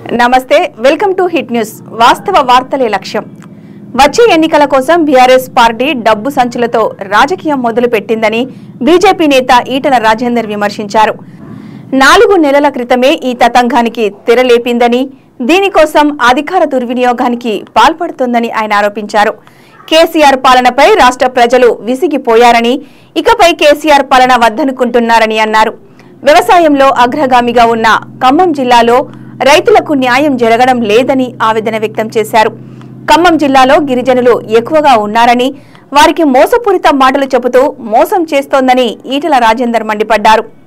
నమస్తే welcome to hit news వాస్తవ వార్తలే లక్ష్యం వచ్చే ఎన్నికల కోసం బీఆర్ఎస్ పార్టీ డబ్బు సంచులతో రాజకీయం మొదలు పెట్టిందని బీజేపీ నేత ఈటల రాజేందర్ విమర్శించారు నాలుగు నెలల క్రితమే ఈ తతంగానికి తెరలేపిందని దీనికోసం అధికార దుర్వినియోగానికి పాల్పడుతోందని ఆయన ఆరోపించారు కేసీఆర్ పాలనపై రాష్ట్ర ప్రజలు విసిగిపోయారని ఇకపై కేసీఆర్ పాలన వద్దనుకుంటున్నారని అన్నారు వ్యవసాయంలో అగ్రగామిగా ఉన్న ఖమ్మం జిల్లాలో రైతులకు న్యాయం జరగడం లేదని ఆవేదన వ్యక్తం చేశారు ఖమ్మం జిల్లాలో గిరిజనులు ఎక్కువగా ఉన్నారని వారికి మోసపూరిత మాటలు చెబుతూ మోసం చేస్తోందని ఈటల రాజేందర్ మండిపడ్డారు